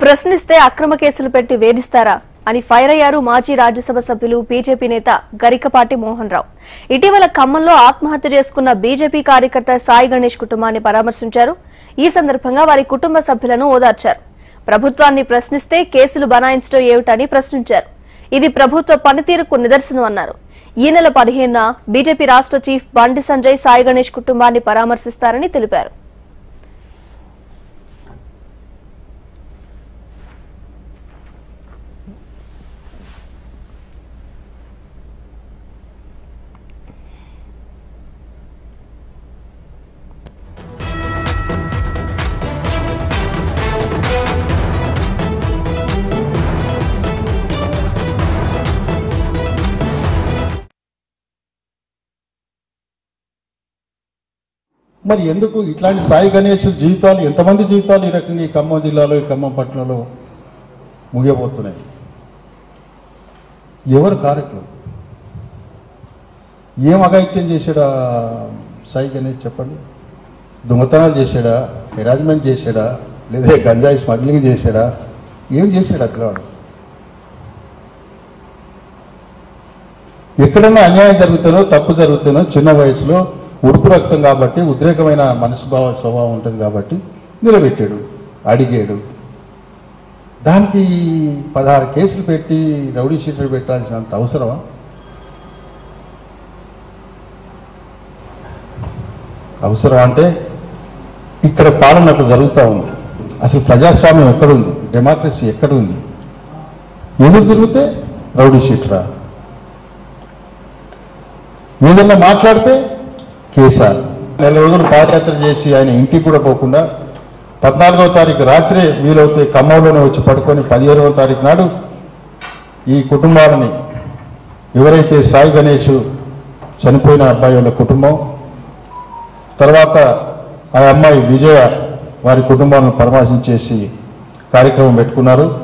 ప్రశ్నిస్తే అక్రమ కేసులు పెట్టి వేధిస్తారా అని ఫైర్ అయ్యారు మాజీ రాజ్యసభ సభ్యులు బీజేపీ నేత గరికపాటి మోహన్ రావు ఇటీవల ఖమ్మంలో ఆత్మహత్య చేసుకున్న బీజేపీ కార్యకర్త సాయి గణేష్ కుటుంబాన్ని పరామర్శించారు ఈ సందర్భంగా వారి కుటుంబ సభ్యులను ఓదార్చారు ప్రభుత్వాన్ని ప్రశ్నిస్తే కేసులు బనాయించడం ఏమిటని ప్రశ్నించారు ఇది ప్రభుత్వ పనితీరుకు నిదర్శనం అన్నారు ఈ నెల పదిహేనున బీజేపీ రాష్ట్ర చీఫ్ బండి సంజయ్ సాయి గణేష్ కుటుంబాన్ని పరామర్శిస్తారని తెలిపారు మరి ఎందుకు ఇట్లాంటి సాయి గణేష్ జీవితాలు ఎంతమంది జీవితాలు ఈ రకంగా ఈ ఖమ్మం జిల్లాలో ఈ ఖమ్మం పట్టణంలో ముగియబోతున్నాయి ఎవరు కారకులు ఏం అఘాయిత్యం చేశాడా సాయి గణేష్ చెప్పండి దొంగతనాలు చేశాడా హెరాజ్మెంట్ చేశాడా లేదా గంజాయి స్మగ్లింగ్ చేశాడా ఏం చేశాడు అక్కడ వాడు ఎక్కడన్నా అన్యాయం జరుగుతుందో తప్పు జరుగుతుందో చిన్న వయసులో ఉడుకు రక్తం కాబట్టి ఉద్రేకమైన మనసు భావ స్వభావం ఉంటుంది కాబట్టి నిలబెట్టాడు అడిగాడు దానికి పదహారు కేసులు పెట్టి రౌడీ షీటర్ పెట్టాల్సినంత అవసరమా అవసరం అంటే ఇక్కడ పాలన అట్లా జరుగుతూ ఉంది అసలు ప్రజాస్వామ్యం ఎక్కడుంది డెమోక్రసీ ఎక్కడుంది ఎందుకు తిరిగితే రౌడీ షీటరా ఏదన్నా మాట్లాడితే కేసార్ నెల రోజులు పాదయాత్ర చేసి ఆయన ఇంటికి కూడా పోకుండా పద్నాలుగవ తారీఖు రాత్రే వీలవుతే ఖమ్మంలోనే వచ్చి పడుకొని పదిహేనవ తారీఖు నాడు ఈ కుటుంబాలని ఎవరైతే సాయి గణేష్ చనిపోయిన అబ్బాయి వాళ్ళ కుటుంబం తర్వాత ఆ అమ్మాయి విజయ వారి కుటుంబాలను పరామర్శించేసి కార్యక్రమం పెట్టుకున్నారు